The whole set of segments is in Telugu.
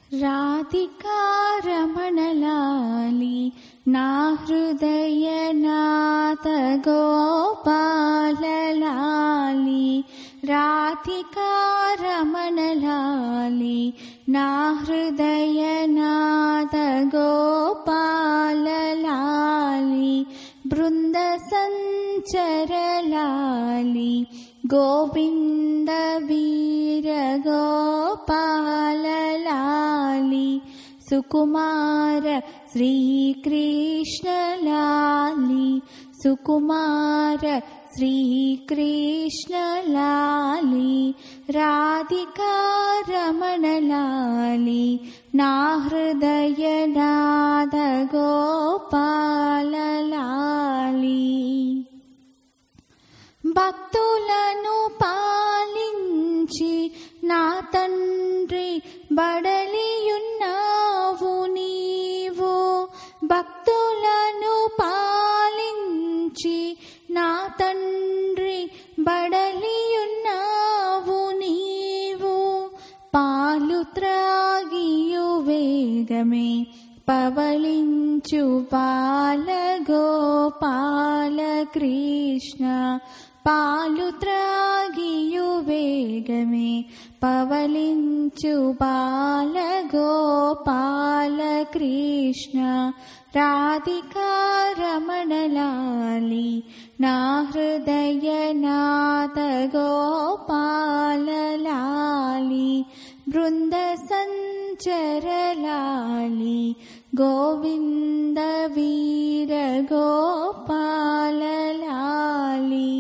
రాధికా రమణలాలి నా హృదయనాథ గోపాలలాలి రాధికా రమణలాలి నా హృదయనాథ గోపాలలాలి బృంద సంచరలాలి గోవింద వీర గోపాలలాలి సుకుమార శ్రీకృష్ణలాలి సుకుమార శ్రీకృష్ణలాలి రాధికా రమణలాలి నా హృదయనాథ గోపాలలాలి భక్తులను పాలించి నా తండ్రి బడలియున్నావు నీవు భక్తులను పాలించి నా తండ్రి బడలియున్నావు నీవు పాలు త్రాగియు వేగమే పవళించు బాలగోపాల కృష్ణ పాలు త్రాగియు వేగమే పవళించు బాలగోపాల కృష్ణ రాధికా రమణలాలి నా హృదయనాథ గోపాలలాలి బృంద సంచరలాలి గోవింద వీర గోపాలలాలి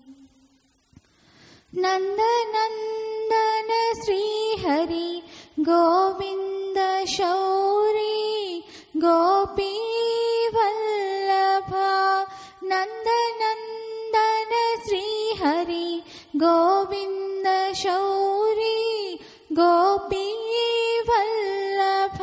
నందనందన శ్రీహరి గోవింద శౌరి గోపీ వల్లభ నందనందన శ్రీహరి గోవింద శౌరి గోపీ వల్లభ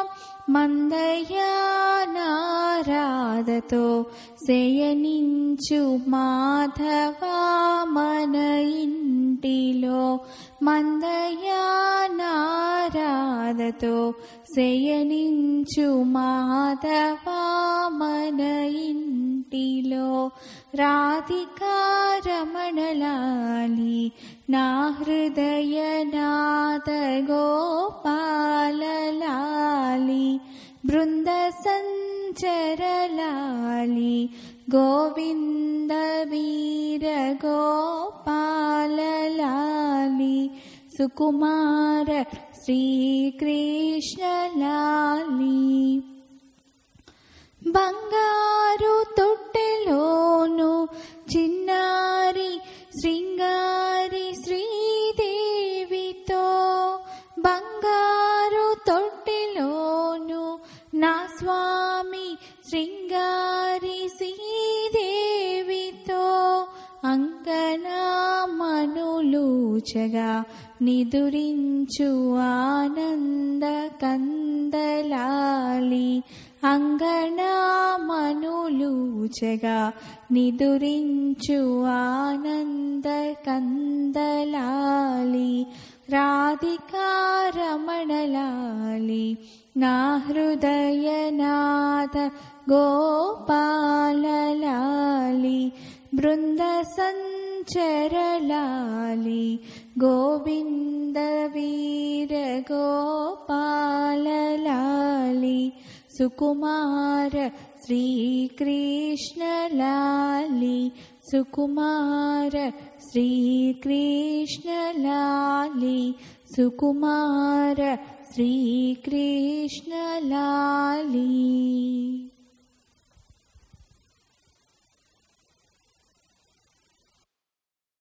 మందయానారాధతో శయనించు మాధవా మన ఇంటిలో మందయానారాధతో శయనించు మాధవా మన ఇంటిలో రాధికా రమణలాలి నా హృదయనాథ గోపాలలాలి బృంద సంచరలాలి గోవింద వీర గోపాలలాలి సుకుమార శ్రీకృష్ణలాలి బంగారు తొట్టెలోను చిన్నారి శృంగారి శ్రీదేవితో బంగారు తొట్టెలోను నా స్వామి శృంగారి శ్రీదేవితో అంకణమనులూచగా నిదురించు ఆనంద కందలాలి అంగణమనులూచగా నిదురించు ఆనంద కందలాలి రాధికా రమణలాలి నా హృదయనాథ గోపాలలాలి బృంద సంచరలాలి గోవింద వీర గోపాలలాలి సుకుమార శ్రీకృష్ణలాలి సుకుమార శ్రీకృష్ణలాలి సుకుమార శ్రీకృష్ణలాలి